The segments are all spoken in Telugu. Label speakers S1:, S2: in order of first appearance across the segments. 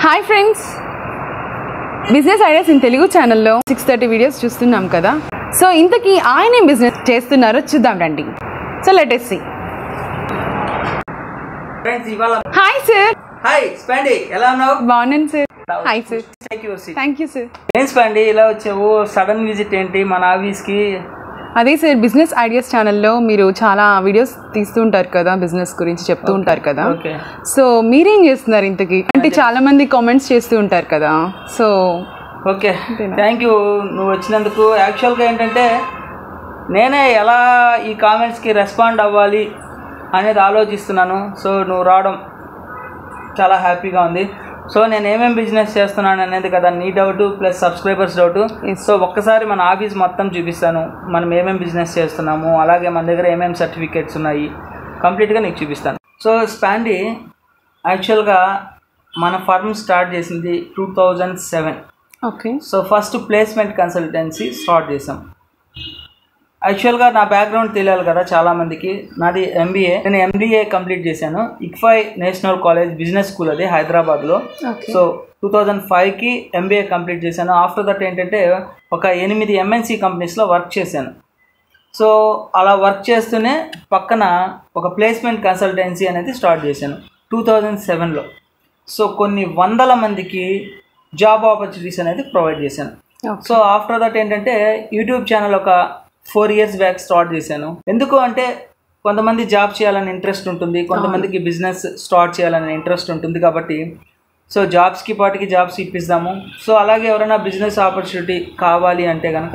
S1: Hi friends business ideas in Telugu ఛానల్లో సిక్స్ థర్టీ వీడియోస్ చూస్తున్నాం కదా సో ఇంతకీ ఆయన ఏం బిజినెస్ చేస్తున్నారో చూద్దాం రండి so let's see
S2: friends ఇవాళ
S1: హాయ్ సార్
S2: హాయ్ స్పాండి ఎలా ఉన్నావు
S1: బాగున్నాను sir hi sir
S2: Take your seat.
S1: Thank you sir
S2: ఏం స్పాండి ఇలా వచ్చావు సడన్ విజిట్ ఏంటి మన ఆఫీస్కి
S1: అదే సార్ బిజినెస్ ఐడియాస్ ఛానల్లో మీరు చాలా వీడియోస్ తీస్తూ ఉంటారు కదా బిజినెస్ గురించి చెప్తూ ఉంటారు కదా
S2: ఓకే
S1: సో మీరేం చేస్తున్నారు ఇంతకీ అంటే చాలా మంది కామెంట్స్ చేస్తూ ఉంటారు కదా సో
S2: ఓకే థ్యాంక్ యూ నువ్వు వచ్చినందుకు యాక్చువల్గా ఏంటంటే నేనే ఎలా ఈ కామెంట్స్కి రెస్పాండ్ అవ్వాలి అనేది ఆలోచిస్తున్నాను సో నువ్వు రావడం చాలా హ్యాపీగా ఉంది సో నేను ఏమేం బిజినెస్ చేస్తున్నాను అనేది కదా నీ doubt plus subscribers doubt
S1: Yes.
S2: So ఒక్కసారి మన ఆఫీస్ మొత్తం చూపిస్తాను మనం ఏమేం బిజినెస్ చేస్తున్నాము అలాగే మన దగ్గర ఏమేం సర్టిఫికేట్స్ ఉన్నాయి కంప్లీట్గా నీకు చూపిస్తాను సో స్పాండి యాక్చువల్గా మన ఫర్మ్ స్టార్ట్ చేసింది two thousand seven
S1: okay
S2: so first placement consultancy start చేసాం యాక్చువల్గా నా బ్యాక్గ్రౌండ్ తెలియాలి కదా చాలామందికి నాది ఎంబీఏ నేను ఎంబీఏ కంప్లీట్ చేశాను ICFAI national college business school అది హైదరాబాద్లో
S1: ఓకే
S2: సో టూ థౌజండ్ ఫైవ్కి ఎంబీఏ కంప్లీట్ చేశాను ఆఫ్టర్ దట్ ఏంటంటే ఒక ఎనిమిది ఎంఎన్సీ కంపెనీస్లో వర్క్ చేశాను సో అలా వర్క్ చేస్తూనే పక్కన ఒక ప్లేస్మెంట్ కన్సల్టెన్సీ అనేది స్టార్ట్ చేశాను టూ థౌజండ్ సెవెన్లో సో కొన్ని వందల మందికి జాబ్ ఆపర్చునిటీస్ అనేది ప్రొవైడ్ చేశాను సో ఆఫ్టర్ దట్ ఏంటంటే యూట్యూబ్ ఛానల్ ఒక ఫోర్ ఇయర్స్ బ్యాక్ స్టార్ట్ చేశాను ఎందుకు అంటే కొంతమంది జాబ్ చేయాలని ఇంట్రెస్ట్ ఉంటుంది కొంతమందికి బిజినెస్ స్టార్ట్ చేయాలని ఇంట్రెస్ట్ ఉంటుంది కాబట్టి సో జాబ్స్కి పాటికి జాబ్స్ ఇప్పిస్తాము సో అలాగే ఎవరైనా బిజినెస్ ఆపర్చునిటీ కావాలి అంటే కనుక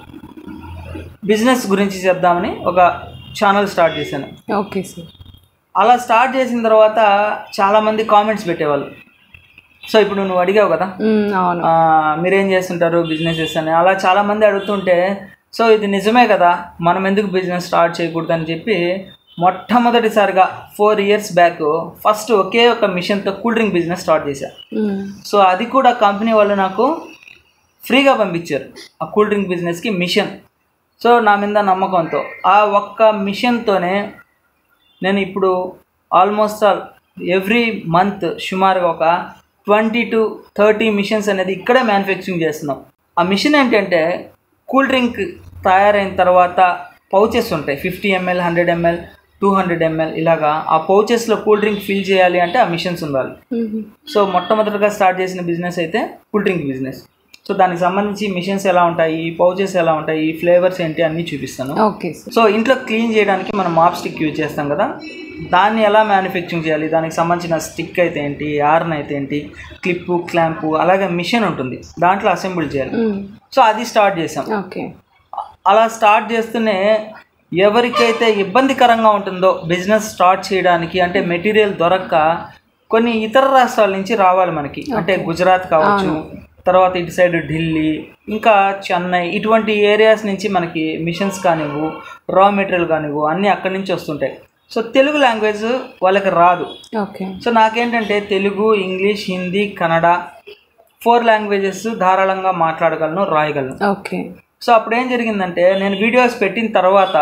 S2: బిజినెస్ గురించి చెప్దామని ఒక ఛానల్ స్టార్ట్ చేశాను
S1: ఓకే సార్
S2: అలా స్టార్ట్ చేసిన తర్వాత చాలామంది కామెంట్స్ పెట్టేవాళ్ళు సో ఇప్పుడు నువ్వు అడిగావు కదా
S1: అవును
S2: ఆ, మీరేం చేస్తుంటారు బిజినెసెస్ అని అలా చాలామంది అడుగుతుంటే సో ఇది నిజమే కదా మనం ఎందుకు బిజినెస్ స్టార్ట్ చేయకూడదు అని చెప్పి మొట్టమొదటిసారిగా ఫోర్ ఇయర్స్ బ్యాక్ ఫస్ట్ ఒకే ఒక మిషన్తో కూల్ డ్రింక్ బిజినెస్ స్టార్ట్ చేశాను సో అది కూడా కంపెనీ వాళ్ళు నాకు ఫ్రీగా పంపించారు ఆ కూల్ డ్రింక్ బిజినెస్కి మిషన్ సో నా మీద నమ్మకంతో ఆ ఒక్క మిషన్తోనే నేను ఇప్పుడు ఆల్మోస్ట్ ఆల్ ఎవ్రీ మంత్ సుమారుగా ఒక ట్వంటీ టు థర్టీ మిషన్స్ అనేది ఇక్కడే మ్యానుఫ్యాక్చరింగ్ చేస్తున్నాం ఆ మిషన్ ఏంటంటే కూల్ డ్రింక్ తయారైన తర్వాత పౌచెస్ ఉంటాయి fifty ML hundred ML two hundred ML ఇలాగా ఆ పౌచెస్లో కూల్ డ్రింక్ ఫిల్ చేయాలి అంటే ఆ మిషన్స్ ఉండాలి సో మొట్టమొదటిగా స్టార్ట్ చేసిన బిజినెస్ అయితే కూల్ డ్రింక్ బిజినెస్ సో దానికి సంబంధించి మిషన్స్ ఎలా ఉంటాయి పౌచెస్ ఎలా ఉంటాయి ఫ్లేవర్స్ ఏంటి అన్నీ చూపిస్తాను
S1: ఓకే సార్
S2: సో ఇంట్లో క్లీన్ చేయడానికి మనం మాప్ స్టిక్ యూజ్ చేస్తాం కదా దాన్ని ఎలా మ్యానుఫ్యాక్చరింగ్ చేయాలి దానికి సంబంధించిన స్టిక్ అయితే ఏంటి యార్న్ అయితే ఏంటి క్లిప్పు క్లాంపు అలాగే మిషన్ ఉంటుంది దాంట్లో అసెంబుల్ చేయాలి సో అది స్టార్ట్ చేసాం
S1: ఓకే
S2: అలా స్టార్ట్ చేస్తూనే ఎవరికైతే ఇబ్బందికరంగా ఉంటుందో బిజినెస్ స్టార్ట్ చేయడానికి అంటే మెటీరియల్ దొరక్క కొన్ని ఇతర రాష్ట్రాల నుంచి రావాలి మనకి అంటే గుజరాత్ కావచ్చు తర్వాత ఇటు సైడ్ ఢిల్లీ ఇంకా చెన్నై ఇటువంటి ఏరియాస్ నుంచి మనకి మిషన్స్ కానివ్వు రా మెటీరియల్ కానివ్వు అన్నీ అక్కడి నుంచి వస్తుంటాయి సో తెలుగు లాంగ్వేజ్ వాళ్ళకి రాదు
S1: ఓకే
S2: సో నాకేంటంటే Telugu English Hindi Kannada four languages ధారాళంగా మాట్లాడగలను రాయగలను
S1: ఓకే
S2: సో అప్పుడు ఏం జరిగిందంటే నేను వీడియోస్ పెట్టిన తర్వాత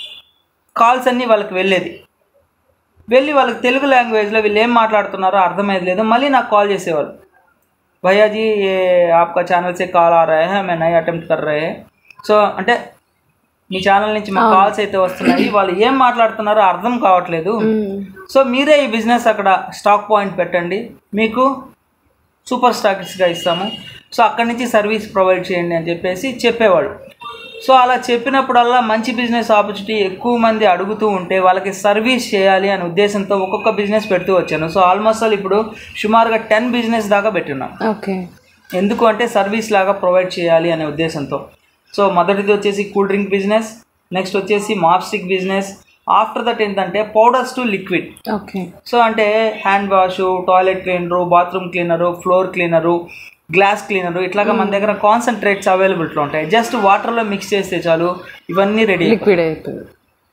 S2: కాల్స్ అన్నీ వాళ్ళకి వెళ్ళేది వెళ్ళి వాళ్ళకి తెలుగు లాంగ్వేజ్లో వీళ్ళు ఏం మాట్లాడుతున్నారో అర్థమయ్యేది లేదు మళ్ళీ నాకు కాల్ చేసేవాళ్ళు भैया जी ये आपका ఛానల్ से కాల్ ఆ रहा है मैं नई अटेम्प्ट कर रहे हैं సో అంటే మీ ఛానల్ నుంచి మా కాల్స్ అయితే వస్తున్నాయి వాళ్ళు ఏం మాట్లాడుతున్నారో అర్థం కావట్లేదు సో మీరే ఈ బిజినెస్ అక్కడ స్టాక్ పాయింట్ పెట్టండి మీకు సూపర్ స్టాకిస్ట్గా ఇస్తాము సో అక్కడి నుంచి సర్వీస్ ప్రొవైడ్ చేయండి అని చెప్పేసి చెప్పేవాడు సో అలా చెప్పినప్పుడల్లా మంచి బిజినెస్ ఆపర్చునిటీ ఎక్కువ మంది అడుగుతూ ఉంటే వాళ్ళకి సర్వీస్ చేయాలి అనే ఉద్దేశంతో ఒక్కొక్క బిజినెస్ పెడుతూ వచ్చాను సో ఆల్మోస్ట్ ఆల్ ఇప్పుడు సుమారుగా టెన్ బిజినెస్ దాకా పెట్టున్నాం
S1: ఓకే
S2: ఎందుకు అంటే సర్వీస్ లాగా ప్రొవైడ్ చేయాలి అనే ఉద్దేశంతో సో మొదటిది వచ్చేసి కూల్ డ్రింక్ బిజినెస్ నెక్స్ట్ వచ్చేసి మాప్స్టిక్ బిజినెస్ ఆఫ్టర్ దట్ ఏంటంటే powders to liquid
S1: okay
S2: so అంటే hand wash toilet cleaner bathroom cleaner floor cleaner glass cleaner ఇట్లాగా మన దగ్గర కాన్సన్ట్రేట్స్ అవైలబిలిటీలో ఉంటాయి జస్ట్ వాటర్లో మిక్స్ చేస్తే చాలు ఇవన్నీ రెడీ
S1: లిక్విడ్ అయిపోయింది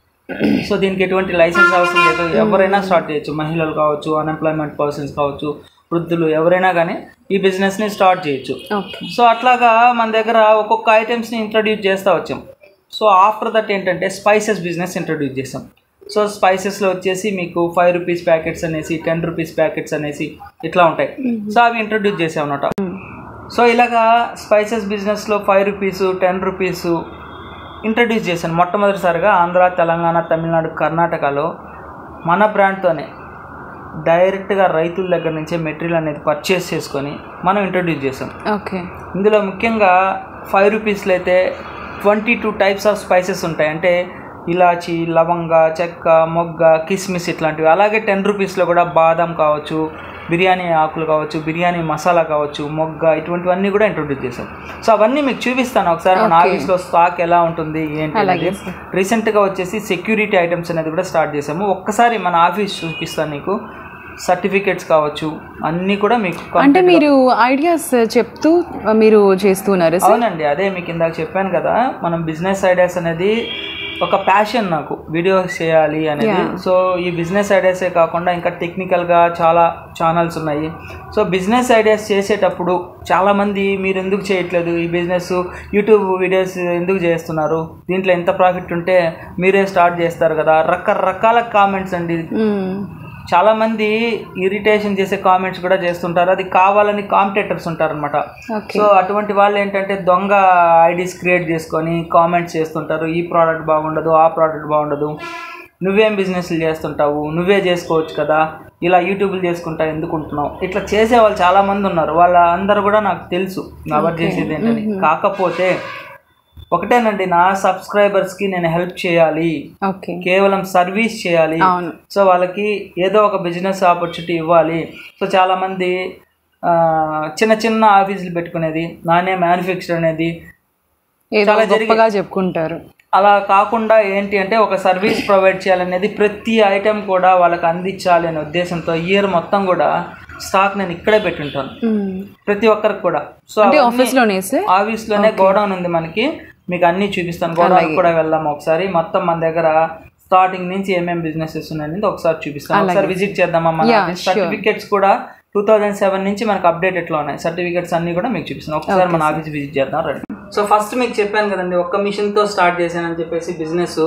S2: సో దీనికి ఎటువంటి లైసెన్స్ అవసరం లేదు ఎవరైనా స్టార్ట్ చేయొచ్చు మహిళలు కావచ్చు అన్ఎంప్లాయ్మెంట్ పర్సన్స్ కావచ్చు వృద్ధులు ఎవరైనా కానీ ఈ బిజినెస్ని స్టార్ట్ చేయొచ్చు
S1: ఓకే
S2: సో అట్లాగా మన దగ్గర ఒక్కొక్క ఐటమ్స్ని ఇంట్రడ్యూస్ చేస్తూ వచ్చాం సో ఆఫ్టర్ దట్ ఏంటంటే స్పైసెస్ బిజినెస్ ఇంట్రడ్యూస్ చేసాం సో స్పైసెస్లో వచ్చేసి మీకు ఫైవ్ రూపీస్ ప్యాకెట్స్ అనేసి టెన్ రూపీస్ ప్యాకెట్స్ అనేసి ఇట్లా ఉంటాయి సో అవి ఇంట్రడ్యూస్ చేసామన్నమాట సో ఇలాగా స్పైసెస్ బిజినెస్లో five rupees ten rupees introduce చేశాను మొట్టమొదటిసారిగా ఆంధ్ర తెలంగాణ తమిళనాడు కర్ణాటకలో మన బ్రాండ్తోనే డైరెక్ట్గా రైతుల దగ్గర నుంచే మెటీరియల్ అనేది పర్చేస్ చేసుకొని మనం ఇంట్రడ్యూస్ చేసాం
S1: ఓకే
S2: ఇందులో ముఖ్యంగా ఫైవ్ రూపీస్లో అయితే twenty two types of spices ఉంటాయి అంటే ఇలాచి లవంగ చెక్క మొగ్గ కిస్మిస్ ఇట్లాంటివి అలాగే టెన్ రూపీస్లో కూడా బాదం కావచ్చు బిర్యానీ ఆకులు కావచ్చు బిర్యానీ మసాలా కావచ్చు మొగ్గ ఇటువంటివన్నీ కూడా ఇంట్రొడ్యూస్ చేశాం సో అవన్నీ మీకు చూపిస్తాను ఒకసారి మన
S1: Okay.
S2: ఆఫీస్లో స్టాక్ ఎలా ఉంటుంది ఏంటి
S1: అలాగే
S2: అనేది రీసెంట్గా వచ్చేసి సెక్యూరిటీ ఐటమ్స్ అనేది కూడా స్టార్ట్ చేసాము ఒక్కసారి మన ఆఫీస్ చూపిస్తాను నీకు సర్టిఫికేట్స్ కావచ్చు అన్నీ కూడా మీకు
S1: అంటే మీరు ఐడియాస్ చెప్తూ మీరు చేస్తున్నారు సార్
S2: అవునండి అదే మీకు ఇందాక చెప్పాను కదా మనం బిజినెస్ ఐడియాస్ అనేది ఒక ప్యాషన్ నాకు వీడియోస్ చేయాలి అనేది
S1: Yeah.
S2: సో ఈ బిజినెస్ ఐడియాసే కాకుండా ఇంకా టెక్నికల్గా చాలా ఛానల్స్ ఉన్నాయి సో బిజినెస్ ఐడియాస్ చేసేటప్పుడు చాలామంది మీరు ఎందుకు చేయట్లేదు ఈ బిజినెస్ యూట్యూబ్ వీడియోస్ ఎందుకు చేస్తున్నారు దీంట్లో ఎంత ప్రాఫిట్ ఉంటే మీరే స్టార్ట్ చేస్తారు కదా రకరకాల కామెంట్స్ అండి చాలా మంది ఇరిటేషన్ చేసే కామెంట్స్ కూడా చేస్తుంటారు అది కావాలని కాంపిటేటర్స్ ఉంటారనమాట
S1: ఓకే
S2: సో అటువంటి వాళ్ళు ఏంటంటే దొంగ ఐడీస్ క్రియేట్ చేసుకొని కామెంట్స్ చేస్తుంటారు ఈ ప్రోడక్ట్ బాగుండదు ఆ ప్రోడక్ట్ బాగుండదు నువ్వేం బిజినెస్లు చేస్తుంటావు నువ్వే చేసుకోవచ్చు కదా ఇలా యూట్యూబ్లు చేసుకుంటా ఎందుకు ఉంటున్నావు ఇట్లా చేసే వాళ్ళు చాలా మంది ఉన్నారు వాళ్ళ అందరూ కూడా నాకు తెలుసు ఎవరు చేసేది ఏంటని కాకపోతే ఒకటేనండి నా సబ్స్క్రైబర్స్కి నేను హెల్ప్ చేయాలి
S1: ఓకే
S2: కేవలం సర్వీస్ చేయాలి
S1: అవును
S2: సో వాళ్ళకి ఏదో ఒక బిజినెస్ ఆపర్చునిటీ ఇవ్వాలి సో చాలామంది ఆ, చిన్న చిన్న ఆఫీసులు పెట్టుకునేది నానే మ్యానుఫ్యాక్చర్ అనేది
S1: ఏదో
S2: చాలా జరిగాయి.
S1: గొప్పగా చెప్పుకుంటారు
S2: అలా కాకుండా ఏంటి అంటే ఒక సర్వీస్ ప్రొవైడ్ చేయాలనేది ప్రతి ఐటెం కూడా వాళ్ళకి అందించాలి అనే ఉద్దేశంతో ఇయర్ మొత్తం కూడా స్టాక్ నేను ఇక్కడే పెట్టుంటాను ప్రతి ఒక్కరికి కూడా సో
S1: అంటే
S2: అవన్నీ
S1: ఆఫీస్ లోనే సార్
S2: ఆఫీస్లోనే గోడౌన్ ఉంది మనకి మీకు అన్ని చూపిస్తాను గోడౌన్ కూడా వెళ్దాం ఒకసారి మొత్తం మన దగ్గర స్టార్టింగ్ నుంచి ఏమేమి బిజినెసెస్ ఉన్నాయనేది ఒకసారి చూపిస్తాను ఒకసారి విజిట్ చేద్దామా మన
S1: Yeah, sure.
S2: సర్టిఫికేట్స్ కూడా టూ థౌజండ్ సెవెన్ నుంచి మనకు అప్డేట్ ఎట్లా ఉన్నాయి సర్టిఫికేట్స్ అన్ని కూడా మీకు చూపిస్తాను ఒకసారి మన ఆఫీస్ విజిట్ చేద్దాం రండి సో ఫస్ట్ మీకు చెప్పాను కదండి ఒక్క మిషన్ తో స్టార్ట్ చేశానని చెప్పేసి బిజినెస్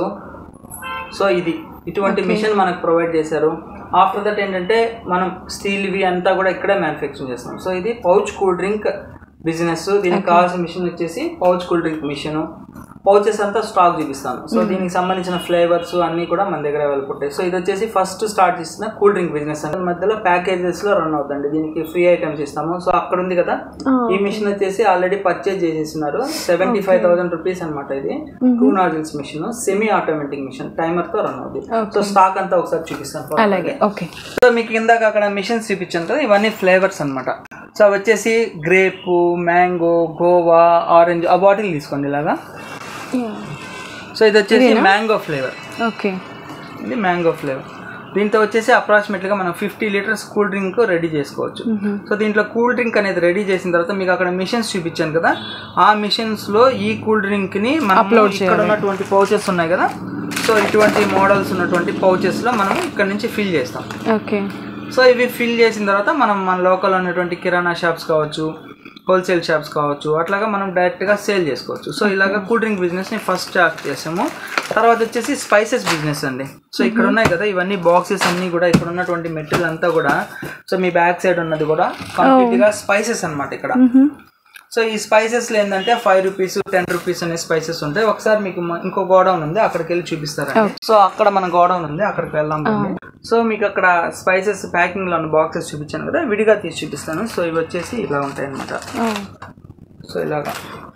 S2: సో ఇది ఇటువంటి మిషన్ మనకు ప్రొవైడ్ చేశారు ఆఫ్టర్ దట్ ఏంటంటే మనం స్టీల్వి అంతా కూడా ఇక్కడే మ్యానుఫ్యాక్చరింగ్ చేస్తాం సో ఇది పౌచ్ కూల్ డ్రింక్ బిజినెస్ దీనికి కావాల్సిన మిషన్ వచ్చేసి pouch cool drink machine pouches అంతా స్టాక్ చూపిస్తాను సో దీనికి సంబంధించిన ఫ్లేవర్స్ అన్ని కూడా మన దగ్గర అవైలబుల్ ఉంటాయి సో ఇది వచ్చేసి ఫస్ట్ స్టార్ట్ చేసిన కూల్ డ్రింక్ బిజినెస్ అంటే మధ్యలో ప్యాకేజెస్ లో రన్ అవుతుంది దీనికి ఫ్రీ ఐటమ్స్ ఇస్తాము సో అక్కడ ఉంది కదా ఈ మిషన్ వచ్చేసి ఆల్రెడీ పర్చేజ్ చేసేసినారు సెవెంటీ ఫైవ్ థౌసండ్ రూపీస్ అనమాట ఇది two nozzles machine semi automatic machine timer తో రన్ అవుతుంది సో స్టాక్ అంతా ఒకసారి చూపిస్తాను
S1: అలాగే ఓకే
S2: సో మీకు ఇందాక అక్కడ మిషన్స్ చూపించాను కదా ఇవన్నీ ఫ్లేవర్స్ అన్నమాట సో అవి వచ్చేసి గ్రేప్ మ్యాంగో గోవా ఆరెంజ్ ఆ బాటిల్ తీసుకోండి ఇలాగా సో ఇది వచ్చేసి మ్యాంగో ఫ్లేవర్
S1: ఓకే
S2: ఇది మ్యాంగో ఫ్లేవర్ దీంతో వచ్చేసి అప్రాక్సిమేట్గా మనం fifty litres cool drink ready చేసుకోవచ్చు సో దీంట్లో కూల్ డ్రింక్ అనేది రెడీ చేసిన తర్వాత మీకు అక్కడ మిషన్స్ చూపించాను కదా ఆ మిషన్స్ లో ఈ కూల్ డ్రింక్ ని మనం ఇక్కడ ఉన్నటువంటి పౌచెస్ ఉన్నాయి కదా సో ఇటువంటి మోడల్స్ ఉన్నటువంటి పౌచెస్ లో మనం ఇక్కడ నుంచి ఫిల్ చేస్తాం
S1: ఓకే
S2: సో ఇవి ఫిల్ చేసిన తర్వాత మనం మన లోకల్ ఉన్నటువంటి కిరాణా షాప్స్ కావచ్చు హోల్సేల్ షాప్స్ కావచ్చు అట్లాగా మనం డైరెక్ట్గా సేల్ చేసుకోవచ్చు సో ఇలాగ కూల్ డ్రింక్ బిజినెస్ని ఫస్ట్ స్టార్ట్ చేసాము తర్వాత వచ్చేసి స్పైసెస్ బిజినెస్ అండి సో ఇక్కడ ఉన్నాయి కదా ఇవన్నీ బాక్సెస్ అన్నీ కూడా ఇక్కడ ఉన్నటువంటి మెటీరియల్ అంతా కూడా సో మీ బ్యాక్ సైడ్ ఉన్నది కూడా కంప్లీట్గా స్పైసెస్ అన్నమాట ఇక్కడ సో ఈ స్పైసెస్లో ఏంటంటే ఫైవ్ రూపీస్ టెన్ రూపీస్ అనే స్పైసెస్ ఉంటాయి ఒకసారి మీకు మ- ఇంకో గోడౌన్ ఉంది అక్కడికి వెళ్ళి చూపిస్తారండి సో అక్కడ మన గోడౌన్ ఉంది అక్కడికి వెళ్దాం రండి. సో మీకు అక్కడ స్పైసెస్ ప్యాకింగ్ లో ఉన్న బాక్సెస్ చూపించాను కదా విడిగా తీసి చూపిస్తాను సో ఇవి వచ్చేసి ఇలా ఉంటాయి అనమాట సో ఇలాగా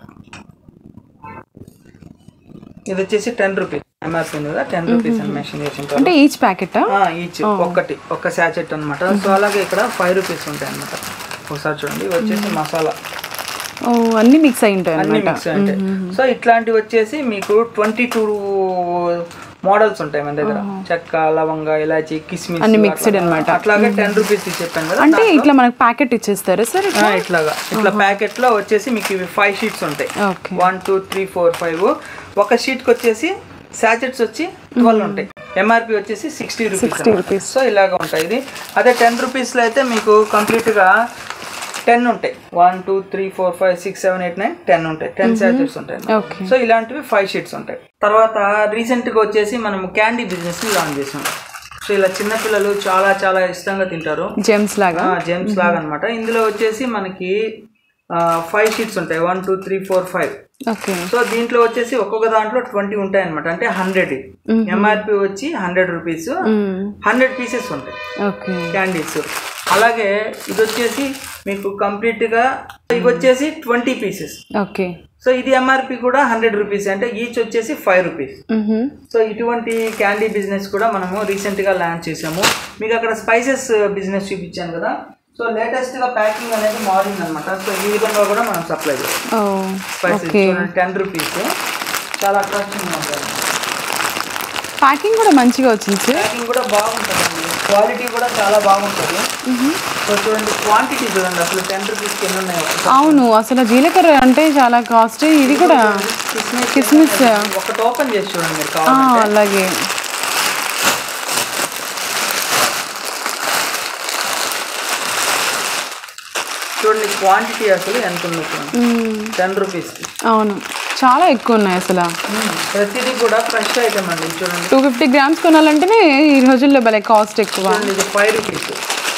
S2: ఇది వచ్చేసి టెన్ రూపీస్ ఎంఆర్పీ ఉంది కదా టెన్ రూపీస్ అని మెన్షన్ చేసి ఉంటారు
S1: అంటే ఈచ్ ప్యాకెట్
S2: ఈచ్ ఒక్కటి ఒక్క శాచెట్ అన్నమాట సో అలాగే ఇక్కడ ఫైవ్ రూపీస్ ఉంటాయి అనమాట ఒకసారి చూడండి ఇవి వచ్చేసి మసాలా
S1: ఓ అన్ని మిక్స్ అయి ఉంటాయి
S2: అన్ని
S1: అనమాట
S2: మిక్స్ అంటే సో ఇట్లాంటివి వచ్చేసి మీకు ట్వంటీ టూ మోడల్స్ ఉంటాయి మన దగ్గర చెక్క లవంగ ఇలాచి కిస్మిస్
S1: అన్ని mixed
S2: అట్లా-
S1: అన్నమాట.
S2: అట్లాగే టెన్ రూపీస్ చెప్పాను కదా
S1: అంటే ఇట్లా మనకు ప్యాకెట్ ఇచ్చేస్తారా సార్
S2: ఆ, ఇట్లాగా ఇట్లా ప్యాకెట్ లో వచ్చేసి మీకు ఇవి ఫైవ్ షీట్స్ ఉంటాయి
S1: okay
S2: one two three four five ఒక షీట్ కి వచ్చేసి సాచెట్స్ వచ్చి ట్వెల్వ్ ఉంటాయి ఎంఆర్పి వచ్చేసి సిక్స్టీ రూపీస్
S1: rupees.
S2: సో ఇలాగ ఉంటాయి ఇది అదే టెన్ రూపీస్ లో అయితే మీకు కంప్లీట్ గా టెన్ ఉంటాయి one two three four five six seven eight nine ten ఉంటాయి టెన్ శాచెట్స్ ఉంటాయి
S1: ఓకే
S2: సో ఇలాంటివి ఫైవ్ షీట్స్ ఉంటాయి తర్వాత రీసెంట్గా వచ్చేసి మనం క్యాండీ బిజినెస్ని లాంచ్ చేసాం సో ఇలా చిన్నపిల్లలు చాలా చాలా ఇష్టంగా తింటారు
S1: జెమ్స్ లాగా
S2: జేమ్స్ లాగా అనమాట ఇందులో వచ్చేసి మనకి ఫైవ్ షీట్స్ ఉంటాయి one two three four five
S1: okay
S2: so దీంట్లో వచ్చేసి ఒక్కొక్క దాంట్లో ట్వంటీ ఉంటాయి అనమాట అంటే హండ్రెడ్ ఎంఆర్పి వచ్చి హండ్రెడ్ రూపీస్ హండ్రెడ్ పీసెస్ ఉంటాయి
S1: ఓకే
S2: క్యాండీస్ అలాగే ఇది వచ్చేసి మీకు కంప్లీట్గా ఇవి వచ్చేసి ట్వంటీ పీసెస్
S1: ఓకే
S2: సో ఇది ఎంఆర్పి కూడా హండ్రెడ్ రూపీస్ అంటే ఈచ్ వచ్చేసి ఫైవ్ రూపీస్ సో ఇటువంటి క్యాండీ బిజినెస్ కూడా మనము రీసెంట్గా లాంచ్ చేసాము మీకు అక్కడ స్పైసెస్ బిజినెస్ చూపించాను కదా సో లేటెస్ట్గా ప్యాకింగ్ అనేది మారింది అనమాట సో ఈ విధంగా కూడా మనం సప్లై చేస్తాం
S1: ఓ
S2: స్పైసెస్
S1: ఓకే
S2: టెన్ రూపీస్ చాలా అట్రాక్టింగ్ ఉంటుంది
S1: ప్యాకింగ్ కూడా మంచిగా వచ్చింది సార్
S2: ప్యాకింగ్ కూడా బాగుంటుందండి క్వాలిటీ కూడా చాలా బాగుంటుంది సో చూడండి క్వాంటిటీ చూడండి అసలు టెన్ రూపీస్కి ఎన్ని ఉన్నాయి ఒకటి.
S1: అవును అసలు జీలకర్ర అంటే చాలా కాస్ట్ ఇది కూడా
S2: కిస్మిస్
S1: కిస్మిస్
S2: ఒకటి ఓపెన్ చేసి చూడండి మీరు
S1: ఆ,
S2: కావాలి
S1: అలాగే
S2: చూడండి క్వాంటిటీ అసలు ఎంత ఉందో చూడండి
S1: మ్మ్.
S2: టెన్ రూపీస్కి
S1: అవును చాలా ఎక్కువ ఉన్నాయి అసలు
S2: ప్రతిదీ కూడా ఫ్రెష్ ఐటమ్ అండి ఇది చూడండి
S1: టూ ఫిఫ్టీ గ్రామ్స్ కొనాలంటేనే ఈ రోజుల్లో భలే కాస్ట్ ఎక్కువ
S2: చూడండి ఇది ఫైవ్ రూపీస్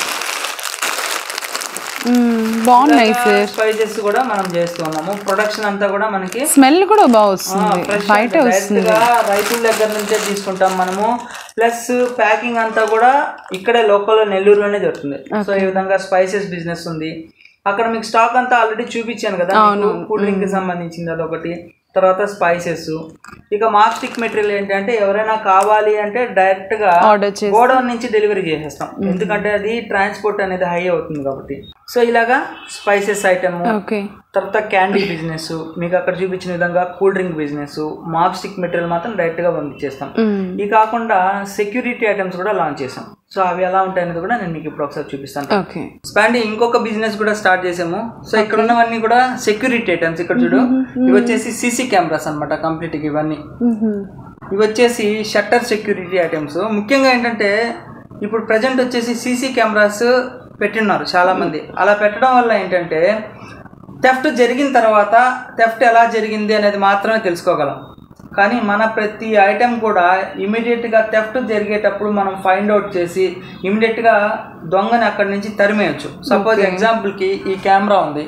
S1: మ్మ్. బాగున్నాయి సార్
S2: స్పైసెస్ కూడా మనం చేస్తున్నాము ప్రొడక్షన్ అంతా కూడా మనకి
S1: స్మెల్ కూడా బాగా వస్తుంది
S2: ఫ్రెష్
S1: బయట వస్తుంది
S2: గా రైతుల దగ్గర నుంచే తీసుకుంటాం మనము ప్లస్ ప్యాకింగ్ అంతా కూడా ఇక్కడే లోకల్ నెల్లూరులోనే దొరుకుతుంది సో ఈ విధంగా స్పైసెస్ బిజినెస్ ఉంది అక్కడ మీకు స్టాక్ అంతా ఆల్రెడీ చూపించాను కదా కూల్ డ్రింక్ కి సంబంధించింది అదొకటి తర్వాత స్పైసెస్ ఇక మాస్టిక్ మెటీరియల్ ఏంటంటే ఎవరైనా కావాలి అంటే డైరెక్ట్ గా
S1: ఆర్డర్ చేసి
S2: గోడౌన్ నుంచి డెలివరీ చేసేస్తాం ఎందుకంటే అది ట్రాన్స్పోర్ట్ అనేది హై అవుతుంది కాబట్టి సో ఇలాగా స్పైసెస్ ఐటమ్
S1: ఓకే
S2: తర్వాత క్యాండీ బిజినెస్ మీకు అక్కడ చూపించిన విధంగా cool drink business mop stick material మాత్రం డైరెక్ట్ గా పంపించేస్తాం
S1: మ్మ్.
S2: ఇది కాకుండా సెక్యూరిటీ ఐటమ్స్ కూడా లాంచ్ చేసాం సో అవి ఎలా ఉంటాయనేది కూడా నేను మీకు ఇప్పుడు ఒకసారి చూపిస్తాను
S1: ఓకే
S2: స్పాండి ఇంకొక బిజినెస్ కూడా స్టార్ట్ చేసాము సో ఇక్కడ ఉన్నవన్నీ కూడా సెక్యూరిటీ ఐటమ్స్ ఇక్కడ చూడు ఇవి వచ్చేసి సీసీ కెమెరాస్ అనమాట కంప్లీట్ ఇవన్నీ
S1: మ్మ్.
S2: ఇవి వచ్చేసి షట్టర్ సెక్యూరిటీ ఐటమ్స్ ముఖ్యంగా ఏంటంటే ఇప్పుడు ప్రజెంట్ వచ్చేసి సీసీ కెమెరాస్ పెట్టిన్నారు చాలా మంది అలా పెట్టడం వల్ల ఏంటంటే థెఫ్ట్ జరిగిన తర్వాత థెఫ్ట్ ఎలా జరిగింది అనేది మాత్రమే తెలుసుకోగలం కానీ మన ప్రతి ఐటెం కూడా ఇమీడియట్గా థెఫ్ట్ జరిగేటప్పుడు మనం ఫైండ్ అవుట్ చేసి ఇమీడియట్గా దొంగని అక్కడి నుంచి తరిమేయచ్చు సపోజ్ ఎగ్జాంపుల్కి ఈ కెమెరా ఉంది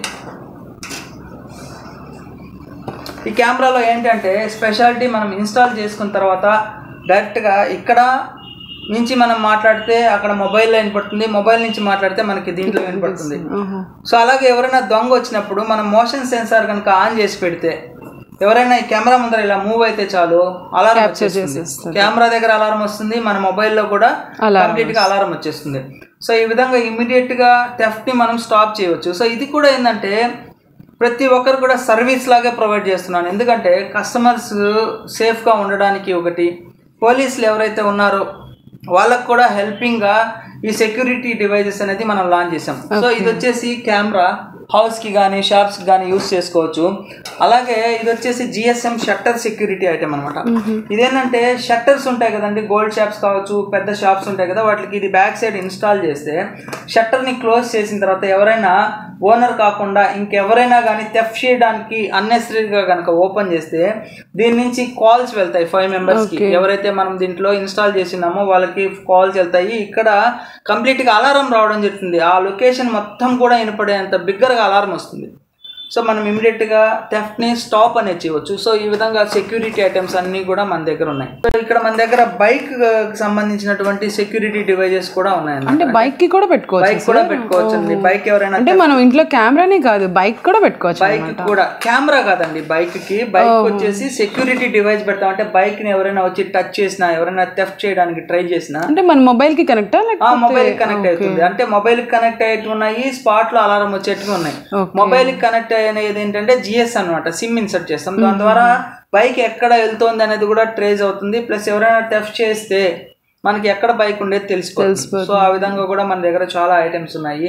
S2: ఈ కెమెరాలో ఏంటంటే స్పెషాలిటీ మనం ఇన్స్టాల్ చేసుకున్న తర్వాత డైరెక్ట్గా ఇక్కడ నుంచి మనం మాట్లాడితే అక్కడ మొబైల్లో వినపడుతుంది మొబైల్ నుంచి మాట్లాడితే మనకి దీంట్లో వినపడుతుంది
S1: ఆహా.
S2: సో అలాగే ఎవరైనా దొంగ వచ్చినప్పుడు మనం మోషన్ సెన్సార్ కనుక ఆన్ చేసి పెడితే ఎవరైనా ఈ కెమెరా ముందర ఇలా మూవ్ అయితే చాలు అలారం వచ్చేస్తుంది
S1: చేసేస్తుంది.
S2: కెమెరా దగ్గర అలారం వస్తుంది మన మొబైల్లో కూడా
S1: Alarm
S2: కంప్లీట్ గా అలారం వచ్చేస్తుంది సో ఈ విధంగా ఇమీడియట్ గా థెఫ్ట్ ని మనం స్టాప్ చేయవచ్చు సో ఇది కూడా ఏంటంటే ప్రతి ఒక్కరు కూడా సర్వీస్ లాగే ప్రొవైడ్ చేస్తున్నాను ఎందుకంటే కస్టమర్స్ సేఫ్గా ఉండడానికి ఒకటి పోలీసులు ఎవరైతే ఉన్నారో వాళ్ళకు కూడా హెల్పింగ్ గా ఈ సెక్యూరిటీ డివైజెస్ అనేది మనం లాంచ్ చేసాం సో ఇది వచ్చేసి కెమెరా హౌస్ కి కానీ షాప్స్ కి కానీ యూస్ చేసుకోవచ్చు అలాగే ఇది వచ్చేసి జిఎస్ఎం షట్టర్ సెక్యూరిటీ ఐటమ్ అనమాట ఇదేంటంటే షట్టర్స్ ఉంటాయి కదండి గోల్డ్ షాప్స్ కావచ్చు పెద్ద షాప్స్ ఉంటాయి కదా వాటికి ఇది బ్యాక్ సైడ్ ఇన్స్టాల్ చేస్తే షట్టర్ ని క్లోజ్ చేసిన తర్వాత ఎవరైనా ఓనర్ కాకుండా ఇంకెవరైనా కానీ థెఫ్ట్ చేయడానికి అన్నెసరీగా కనుక ఓపెన్ చేస్తే దీని నుంచి కాల్స్ వెళ్తాయి ఫైవ్ మెంబర్స్ కి ఎవరైతే మనం దీంట్లో ఇన్స్టాల్ చేసినామో వాళ్ళకి కాల్స్ వెళ్తాయి ఇక్కడ కంప్లీట్ గా అలారం రావడం జరుగుతుంది ఆ లొకేషన్ మొత్తం కూడా వినపడేంత బిగ్గరగా అలారం వస్తుంది సో మనం ఇమీడియట్ గా థెఫ్ట్ ని స్టాప్ అనేది చేయవచ్చు సో ఈ విధంగా సెక్యూరిటీ ఐటమ్స్ అన్ని కూడా మన దగ్గర ఉన్నాయి సో ఇక్కడ మన దగ్గర బైక్ సంబంధించినటువంటి సెక్యూరిటీ డివైజెస్ కూడా ఉన్నాయి
S1: అంటే బైక్ కి కూడా పెట్టుకోవచ్చు
S2: బైక్ కూడా పెట్టుకోవచ్చు అండి బైక్ ఎవరైనా
S1: అంటే మనం ఇంట్లో కెమెరానే కాదు బైక్ కూడా పెట్టుకోవచ్చు
S2: బైక్ కూడా కెమెరా కాదండి బైక్ కి బైక్ వచ్చేసి సెక్యూరిటీ డివైస్ పెడతాం అంటే బైక్ ని ఎవరైనా వచ్చి టచ్ చేసినా ఎవరైనా థెఫ్ట్ చేయడానికి ట్రై చేసినా
S1: అంటే మన మొబైల్ కి కనెక్టా
S2: ఆ
S1: లేకపోతే
S2: మొబైల్ కనెక్ట్ అవుతుంది అంటే మొబైల్ కనెక్ట్ అయ్యేటివి ఉన్నాయి స్పాట్ లో అలారం వచ్చేటివి ఉన్నాయి
S1: Okay.
S2: మొబైల్ కనెక్ట్ అనేది ఏంటంటే జిఎస్ అన్నమాట సిమ్ ఇన్సర్ట్ చేస్తాం దాని ద్వారా బైక్ ఎక్కడ వెళ్తోంది అనేది కూడా ట్రేస్ అవుతుంది ప్లస్ ఎవరైనా టెఫ్ట్ చేస్తే మనకి ఎక్కడ బైక్ ఉండేది తెలిసిపోతుంది సో ఆ విధంగా కూడా మన దగ్గర చాలా ఐటమ్స్ ఉన్నాయి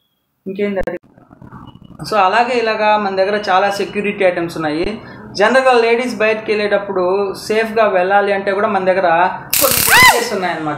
S2: ఇంకేంటి సో అలాగే ఇలాగా మన దగ్గర చాలా సెక్యూరిటీ ఐటమ్స్ ఉన్నాయి జనరల్గా లేడీస్ బయటకు వెళ్ళేటప్పుడు సేఫ్గా వెళ్ళాలి అంటే కూడా మన దగ్గర కొన్ని డివైజెస్ ఉన్నాయన్నమాట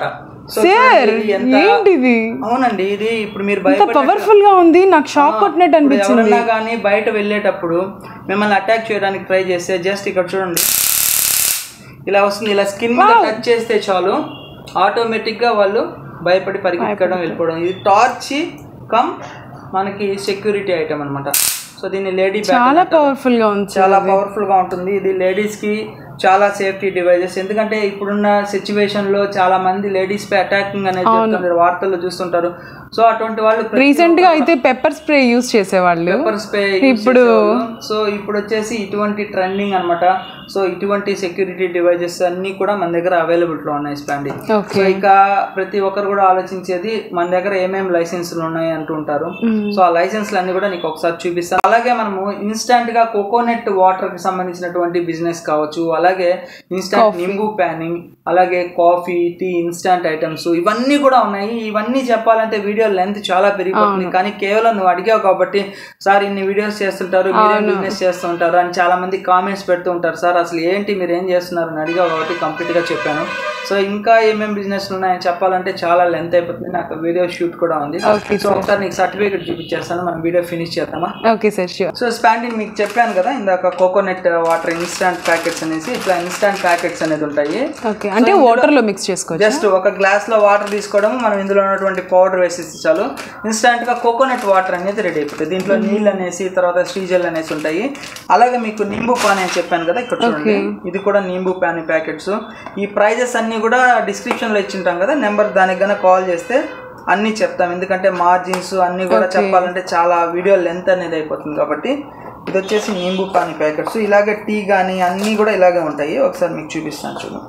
S2: సో
S1: సార్
S2: చూడండి, ఎంత
S1: ఏంటిది
S2: అవునండి ఇది ఇప్పుడు మీరు
S1: ఇంత
S2: భయపడే
S1: పవర్ఫుల్ గా ఉంది నాకు షాక్ కొట్టినట్టు
S2: ఇప్పుడు
S1: అనిపించింది
S2: ఎవరన్నా కానీ బయట వెళ్ళేటప్పుడు మిమ్మల్ని అటాక్ చేయడానికి ట్రై చేస్తే జస్ట్ ఇక్కడ చూడండి ఇలా వస్తుంది ఇలా స్కిన్ మీద టచ్ చేస్తే చాలు ఆటోమేటిక్ గా వాళ్ళు భయపడి పరిగెత్తడం వెళ్ళిపోవడం ఇది టార్చ్ కమ్ మనకి సెక్యూరిటీ ఐటమ్ అన్నమాట సో దీన్ని లేడీ బ్యాగ్
S1: చాలా పవర్ఫుల్ గా ఉంది
S2: చాలా పవర్ఫుల్ గా ఉంటుంది ఇది లేడీస్ కి చాలా సేఫ్టీ డివైజెస్ ఎందుకంటే ఇప్పుడున్న సిచ్యువేషన్ లో చాలా మంది లేడీస్ పై అటాకింగ్ అనేది జరుగుతుంది వార్తల్లో చూస్తుంటారు సో అటువంటి వాళ్ళు
S1: రీసెంట్ గా అయితే పెప్పర్ స్ప్రే యూస్ చేసేవాళ్ళు
S2: పెప్పర్ స్ప్రే
S1: ఇప్పుడు
S2: సో ఇప్పుడు వచ్చేసి ఇటువంటి ట్రెండింగ్ అన్నమాట సో ఇటువంటి సెక్యూరిటీ డివైజెస్ అన్ని కూడా మన దగ్గర అవైలబుల్ లో ఉన్నాయి స్పాండి
S1: ఓకే
S2: సో ఇక ప్రతి ఒక్కరు కూడా ఆలోచించేది మన దగ్గర ఏమేమి లైసెన్సులు ఉన్నాయి అంటూ ఉంటారు సో ఆ లైసెన్స్లు అన్ని కూడా నీకు ఒకసారి చూపిస్తాను అలాగే మనము ఇన్స్టాంట్ గా కోకోనట్ వాటర్ కి సంబంధించినటువంటి బిజినెస్ కావచ్చు అలాగే ఇన్స్టాంట్ నింబు ప్యానింగ్ అలాగే కాఫీ టీ ఇన్స్టాంట్ ఐటమ్స్ ఇవన్నీ కూడా ఉన్నాయి ఇవన్నీ చెప్పాలంటే వీడియో లెంత్ చాలా పెరిగిపోతుంది కానీ కేవలం నువ్వు అడిగావు కాబట్టి సార్ ఇన్ని వీడియోస్ చేస్తుంటారు మీరేం బిజినెస్ చేస్తుంటారు అని చాలా మంది కామెంట్స్ పెడుతూ ఉంటారు సార్ అసలు ఏంటి మీరు ఏం చేస్తున్నారు అని అడిగావు కాబట్టి కంప్లీట్ గా చెప్పాను సో ఇంకా ఏమేమి బిజినెస్ ఉన్నాయని చెప్పాలంటే చాలా లెంత్ అయిపోతుంది నాకు వీడియో షూట్ కూడా ఉంది
S1: ఓకే
S2: సో ఒకసారి నీకు సర్టిఫికేట్ చూపించేస్తాను మనం వీడియో ఫినిష్ చేద్దామా
S1: ఓకే సార్ షూర్
S2: సో స్పాండిన్ మీకు చెప్పాను కదా ఇందాక కోకోనట్ వాటర్ ఇన్స్టాంట్ ప్యాకెట్స్ అనేసి ఇట్లా ఇన్స్టాంట్ ప్యాకెట్స్ అనేది ఉంటాయి
S1: ఓకే అంటే వాటర్ లో మిక్స్ చేసుకోవచ్చు
S2: జస్ట్ ఒక గ్లాస్ లో వాటర్ తీసుకోవడం మనం ఇందులో ఉన్నటువంటి పౌడర్ వేసేసి చాలు ఇన్స్టాంట్ గా కోకోనట్ వాటర్ అనేది రెడీ అయిపోతుంది దీంట్లో నీళ్ళు అనేసి తర్వాత శ్రీజల్ అనేసి ఉంటాయి అలాగే మీకు నింబు పానీ అని చెప్పాను కదా ఇక్కడ చూడండి ఇది కూడా నింబు పానీ ప్యాకెట్స్ ఈ ప్రైజెస్ అన్ని కూడా డిస్క్రిప్షన్ లో ఇచ్చింటాం కదా నెంబర్ దానికి గన కాల్ చేస్తే అన్ని చెప్తాం ఎందుకంటే మార్జిన్స్ అన్ని కూడా చెప్పాలంటే చాలా వీడియో లెంత్ అనేది అయిపోతుంది కాబట్టి ఇది వచ్చేసి నింబు పానీ ప్యాకెట్స్ ఇలాగే టీ కానీ అన్నీ కూడా ఇలాగే ఉంటాయి ఒకసారి మీకు చూపిస్తాను చూడు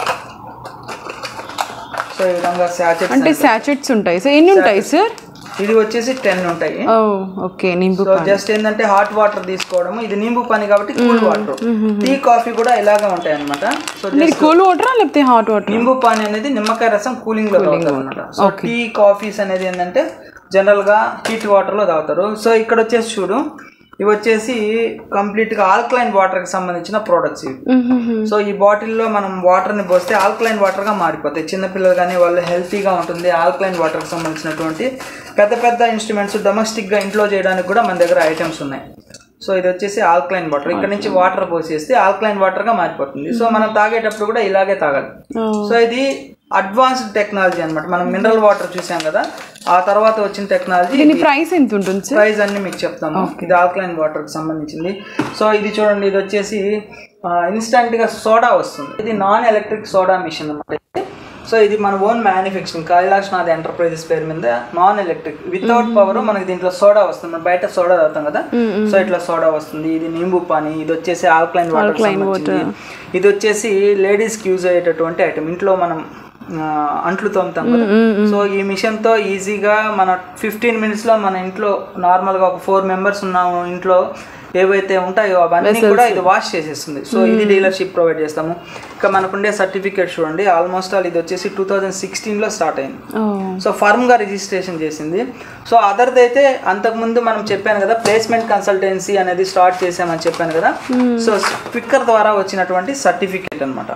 S2: సో ఈ విధంగా శాచెట్స్
S1: అంటే సాచెట్స్ ఉంటాయి సో ఎన్ని ఉంటాయి సార్
S2: ఇది వచ్చేసి టెన్ ఉంటాయి
S1: ఓ ఓకే నింబు
S2: సో జస్ట్ ఏంటంటే హాట్ వాటర్ తీసుకోవడం ఇది నింబు పని కాబట్టి కూల్ వాటర్ టీ కాఫీ కూడా ఇలాగే ఉంటాయి అనమాట సో
S1: ఇది కూల్ వాటరా లేకపోతే హాట్ వాటర్
S2: నింబు పానీ అనేది నిమ్మకాయ రసం కూలింగ్ లో తాగుతారు అనమాట సో టీ కాఫీస్ అనేది ఏంటంటే జనరల్ గా హీట్ వాటర్ లో తాగుతారు సో ఇక్కడ వచ్చేసి చూడు ఇవి వచ్చేసి కంప్లీట్ గా ఆల్కలైన్ వాటర్ కి సంబంధించిన ప్రోడక్ట్స్ ఇవి సో ఈ బాటిల్లో మనం వాటర్ ని పోస్తే ఆల్కలైన్ వాటర్ గా మారిపోతాయి చిన్నపిల్లలు కానీ వాళ్ళు హెల్తీగా ఉంటుంది ఆల్కలైన్ వాటర్ కి సంబంధించినటువంటి పెద్ద పెద్ద ఇన్స్ట్రుమెంట్స్ డొమెస్టిక్ గా ఇంట్లో చేయడానికి కూడా మన దగ్గర ఐటమ్స్ ఉన్నాయి సో ఇది వచ్చేసి ఆల్కలైన్ వాటర్ ఇక్కడ నుంచి వాటర్ పోసేస్తే ఆల్కలైన్ వాటర్ గా మారిపోతుంది సో మనం తాగేటప్పుడు కూడా ఇలాగే తాగాలి సో ఇది అడ్వాన్స్డ్ టెక్నాలజీ అన్నమాట మనం మినరల్ వాటర్ చూసాం కదా ఆ తర్వాత వచ్చిన టెక్నాలజీ
S1: దీని ప్రైస్ ఎంత ఉంటుంది సార్
S2: ప్రైస్ అన్ని మీకు చెప్తాము ఇది ఆల్కలైన్ వాటర్ కి సంబంధించింది సో ఇది చూడండి ఇది వచ్చేసి ఇన్స్టంట్ గా సోడా వస్తుంది ఇది నాన్ ఎలక్ట్రిక్ సోడా మిషన్ అన్నమాట సో ఇది మన own manufacturing Kailash Nath enterprises పేరు మీద నాన్ ఎలక్ట్రిక్ వితౌట్ పవర్ మనకి దీంట్లో సోడా వస్తుంది మనం బయట సోడా తాగుతాం కదా సో ఇట్లా సోడా వస్తుంది ఇది నింబు పానీ ఇది వచ్చేసి ఆల్కలైన్ వాటర్ సంబంధించింది ఇది వచ్చేసి లేడీస్ కి యూజ్ అయ్యేటటువంటి ఐటమ్ ఇంట్లో మనం ఆ, అంట్లు తోముతాం కదా సో ఈ మిషన్ తో ఈజీగా మన ఫిఫ్టీన్ మినిట్స్ లో మన ఇంట్లో నార్మల్ గా ఒక ఫోర్ మెంబర్స్ ఉన్నాము ఇంట్లో ఏవైతే ఉంటాయో అవన్నీ కూడా ఇది వాష్ చేసేస్తుంది సో ఇది డీలర్షిప్ ప్రొవైడ్ చేస్తాము ఇక మనకుండే సర్టిఫికేట్ చూడండి ఆల్మోస్ట్ ఆల్ ఇది వచ్చేసి టూ థౌజండ్ సిక్స్టీన్ లో స్టార్ట్ అయింది
S1: ఓ
S2: సో ఫర్మ్ గా రిజిస్ట్రేషన్ చేసింది సో అదర్ది అయితే అంతకుముందు మనం చెప్పాను కదా ప్లేస్మెంట్ కన్సల్టెన్సీ అనేది స్టార్ట్ చేసామని చెప్పాను కదా సో స్పీకర్ ద్వారా వచ్చినటువంటి సర్టిఫికేట్ అన్నమాట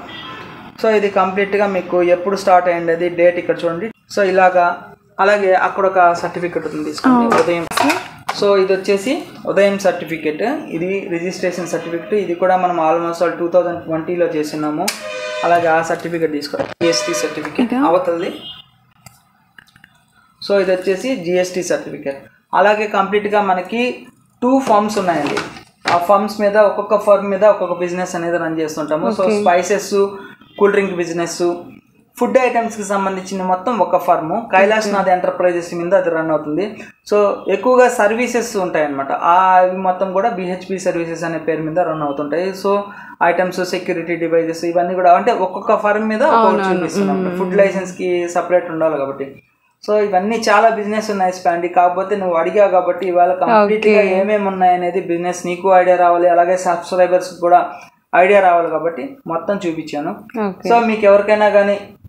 S2: సో ఇది కంప్లీట్ గా మీకు ఎప్పుడు స్టార్ట్ అయ్యింది డేట్ ఇక్కడ చూడండి సో ఇలాగా అలాగే అక్కడ ఒక సర్టిఫికేట్ ఉంది తీసుకోండి ఉదయం సో ఇది వచ్చేసి ఉదయం సర్టిఫికేట్ ఇది రిజిస్ట్రేషన్ సర్టిఫికేట్ ఇది కూడా మనం ఆల్మోస్ట్ ఆల్ టూ థౌజండ్ ట్వంటీలో చేసినాము అలాగే ఆ సర్టిఫికేట్ తీసుకోండి జిఎస్టీ సర్టిఫికేట్ అవతలది సో ఇది వచ్చేసి జిఎస్టీ సర్టిఫికేట్ అలాగే కంప్లీట్గా మనకి టూ ఫార్మ్స్ ఉన్నాయండి ఆ ఫార్మ్స్ మీద ఒక్కొక్క ఫర్మ్ మీద ఒక్కొక్క బిజినెస్ అనేది రన్ చేస్తుంటాము so spices cool drink business food ఐటమ్స్కి సంబంధించిన మొత్తం ఒక ఫర్మ్ కైలాష్ నాథ్ ఎంటర్ప్రైజెస్ మీద అది రన్ అవుతుంది సో ఎక్కువగా సర్వీసెస్ ఉంటాయన్నమాట ఆ అవి మొత్తం కూడా బిహెచ్పి సర్వీసెస్ అనే పేరు మీద రన్ అవుతుంటాయి సో ఐటమ్స్ సెక్యూరిటీ డివైజెస్ ఇవన్నీ కూడా అంటే ఒక్కొక్క ఫర్మ్ మీద ఒక్కొక్కటి చూపిస్తున్నాం ఫుడ్ లైసెన్స్కి సపరేట్ ఉండాలి కాబట్టి సో ఇవన్నీ చాలా బిజినెస్ ఉన్నాయి స్పాండి కాకపోతే నువ్వు అడిగావు కాబట్టి ఇవాళ కంప్లీట్ గా ఏమేమి ఉన్నాయి అనేది బిజినెస్ నీకు ఐడియా రావాలి అలాగే సబ్స్క్రైబర్స్ కూడా ఐడియా రావాలి కాబట్టి మొత్తం చూపించాను
S1: ఓకే
S2: సో మీకు ఎవరికైనా కానీ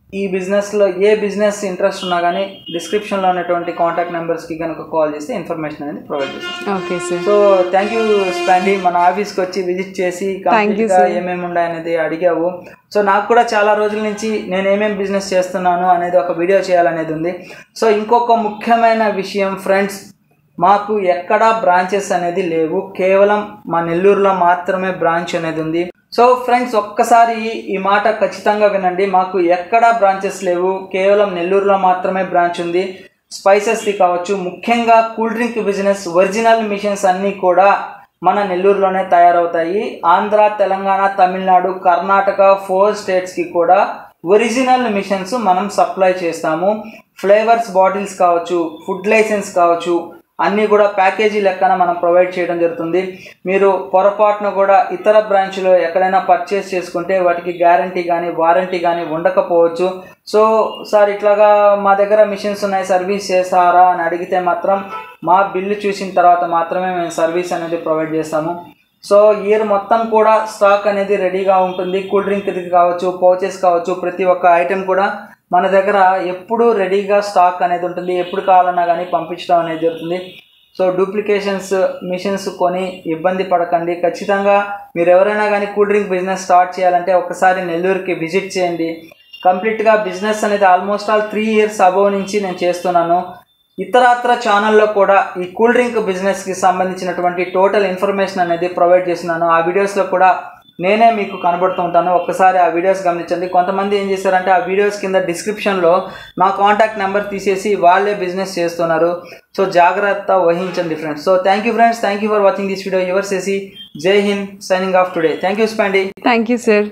S2: ఈ బిజినెస్లో ఏ బిజినెస్ ఇంట్రెస్ట్ ఉన్నా కానీ డిస్క్రిప్షన్లో ఉన్నటువంటి కాంటాక్ట్ నెంబర్స్కి కనుక కాల్ చేస్తే ఇన్ఫర్మేషన్ అనేది ప్రొవైడ్ చేస్తాం
S1: okay sir
S2: so thank you స్పాండి మన ఆఫీస్కి వచ్చి విజిట్ చేసి కంప్లీట్గా ఏమేమి ఉన్నాయనేది అడిగావు సో నాకు కూడా చాలా రోజుల నుంచి నేను ఏమేమి బిజినెస్ చేస్తున్నాను అనేది ఒక వీడియో చేయాలనేది ఉంది సో ఇంకొక ముఖ్యమైన విషయం ఫ్రెండ్స్ మాకు ఎక్కడా బ్రాంచెస్ అనేది లేవు కేవలం మా నెల్లూరులో మాత్రమే బ్రాంచ్ అనేది ఉంది సో ఫ్రెండ్స్ ఒక్కసారి ఈ మాట ఖచ్చితంగా వినండి మాకు ఎక్కడా బ్రాంచెస్ లేవు కేవలం నెల్లూరులో మాత్రమే బ్రాంచ్ ఉంది స్పైసెస్ది కావచ్చు ముఖ్యంగా cool drink business original machines అన్నీ కూడా మన నెల్లూరులోనే తయారవుతాయి ఆంధ్ర తెలంగాణ తమిళనాడు కర్ణాటక ఫోర్ స్టేట్స్కి కూడా ఒరిజినల్ మిషన్స్ మనం సప్లై చేస్తాము ఫ్లేవర్స్ బాటిల్స్ కావచ్చు ఫుడ్ లైసెన్స్ కావచ్చు అన్నీ కూడా ప్యాకేజీ లెక్కన మనం ప్రొవైడ్ చేయడం జరుగుతుంది మీరు పొరపాటున కూడా ఇతర బ్రాంచ్లో ఎక్కడైనా పర్చేస్ చేసుకుంటే వాటికి గ్యారంటీ కానీ వారంటీ కానీ ఉండకపోవచ్చు సో సార్ ఇట్లాగా మా దగ్గర మిషన్స్ ఉన్నాయి సర్వీస్ చేస్తారా అని అడిగితే మాత్రం మా బిల్లు చూసిన తర్వాత మాత్రమే మేము సర్వీస్ అనేది ప్రొవైడ్ చేస్తాము సో ఇయర్ మొత్తం కూడా స్టాక్ అనేది రెడీగా ఉంటుంది కూల్ డ్రింక్ కావచ్చు పౌచెస్ కావచ్చు ప్రతి ఒక్క ఐటెం కూడా మన దగ్గర ఎప్పుడు రెడీగా స్టాక్ అనేది ఉంటుంది ఎప్పుడు కావాలన్నా కానీ పంపించడం అనేది జరుగుతుంది సో డూప్లికేషన్స్ మిషన్స్ కొని ఇబ్బంది పడకండి ఖచ్చితంగా మీరు ఎవరైనా కానీ కూల్ డ్రింక్ బిజినెస్ స్టార్ట్ చేయాలంటే ఒకసారి నెల్లూరుకి విజిట్ చేయండి కంప్లీట్గా బిజినెస్ అనేది almost all three years above నుంచి నేను చేస్తున్నాను ఇతరత్ర ఛానల్లో కూడా ఈ కూల్ డ్రింక్ బిజినెస్కి సంబంధించినటువంటి టోటల్ ఇన్ఫర్మేషన్ అనేది ప్రొవైడ్ చేస్తున్నాను ఆ వీడియోస్లో కూడా నేనే మీకు కనబడుతూ ఉంటాను ఒక్కసారి ఆ వీడియోస్ గమనించండి కొంతమంది ఏం చేశారంటే ఆ వీడియోస్ కింద డిస్క్రిప్షన్లో నా కాంటాక్ట్ నెంబర్ తీసేసి వాళ్ళే బిజినెస్ చేస్తున్నారు సో జాగ్రత్త వహించండి friends so thank you friends thank you for watching this video your చేసి జై హింద్ signing off today thank you స్పాండి
S1: థ్యాంక్ యూ సార్